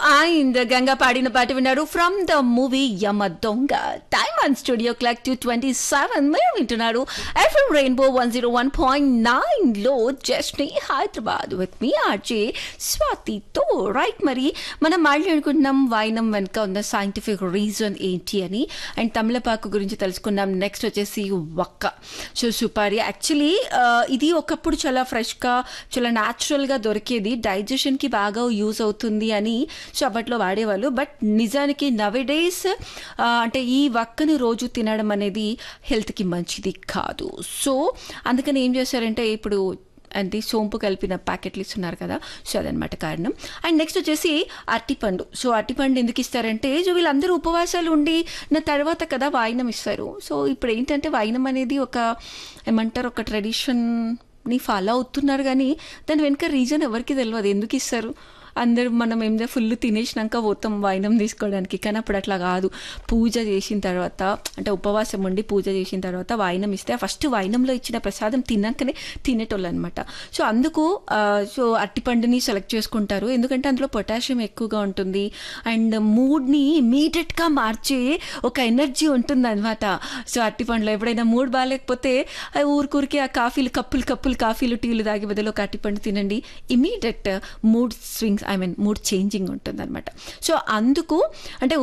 and Ganga పాడిన పాట విన్నారు from the movie Yama Donga time and studio clock two twenty seven మీరు వింటున్నారు F M rainbow one zero one point nine లో జస్ట్ని హైదరాబాద్ విత్ మీ ఆర్జే స్వాతితో రైట్ మరి మనం మాట్లాడుకుంటున్నాం వాయినం వెనుక ఉన్న సైంటిఫిక్ రీజన్ ఏంటి అని అండ్ తమిళపాకు గురించి తెలుసుకున్నాం నెక్స్ట్ వచ్చేసి వక్క సో సుపారి యాక్చువల్లీ ఇది ఒకప్పుడు చాలా ఫ్రెష్గా చాలా న్యాచురల్గా దొరికేది డైజెషన్కి బాగా యూజ్ అవుతుంది అని సో అప్పట్లో వాడేవాళ్ళు బట్ నిజానికి నవడేస్ అంటే ఈ వక్కని రోజు తినడం అనేది హెల్త్కి మంచిది కాదు సో అందుకని ఏం చేశారంటే ఇప్పుడు అంటే సోంపు కలిపిన ప్యాకెట్లు ఇస్తున్నారు కదా సో అదనమాట కారణం అండ్ నెక్స్ట్ వచ్చేసి అరటిపండు సో అరటిపండు ఎందుకు ఇస్తారంటే సో వీళ్ళందరూ ఉపవాసాలు ఉండి నా తర్వాత కదా వాయినం ఇస్తారు సో ఇప్పుడు ఏంటంటే వాయినం అనేది ఒక ఏమంటారు ఒక ట్రెడిషన్ని ఫాలో అవుతున్నారు కానీ దాని వెనుక రీజన్ ఎవరికి తెలియదు ఎందుకు ఇస్తారు అందరూ మనం ఏం ఫుల్ తినేసినాక పోతాం వాయినం తీసుకోవడానికి కానీ అప్పుడు అట్లా కాదు పూజ చేసిన తర్వాత అంటే ఉపవాసం ఉండి పూజ చేసిన తర్వాత వాయినం ఇస్తే ఫస్ట్ వాయినంలో ఇచ్చిన ప్రసాదం తిన్నాకనే తినేటోళ్ళు అనమాట సో అందుకు ఆ, సో అట్టిపండుని సెలెక్ట్ చేసుకుంటారు ఎందుకంటే అందులో పొటాషియం ఎక్కువగా ఉంటుంది అండ్ మూడ్ని ఇమీడియట్గా మార్చే ఒక ఎనర్జీ ఉంటుంది అనమాట సో అట్టిపండులో ఎప్పుడైనా మూడ్ బాగాలేకపోతే ఆ ఊరికూరికి ఆ కాఫీలు కప్పులు కప్పులు కాఫీలు టీలు తాగి బదులు ఒక అట్టిపండు తినండి immediate mood swings I mean mood changing ఉంటుంది అనమాట సో అందుకు అంటే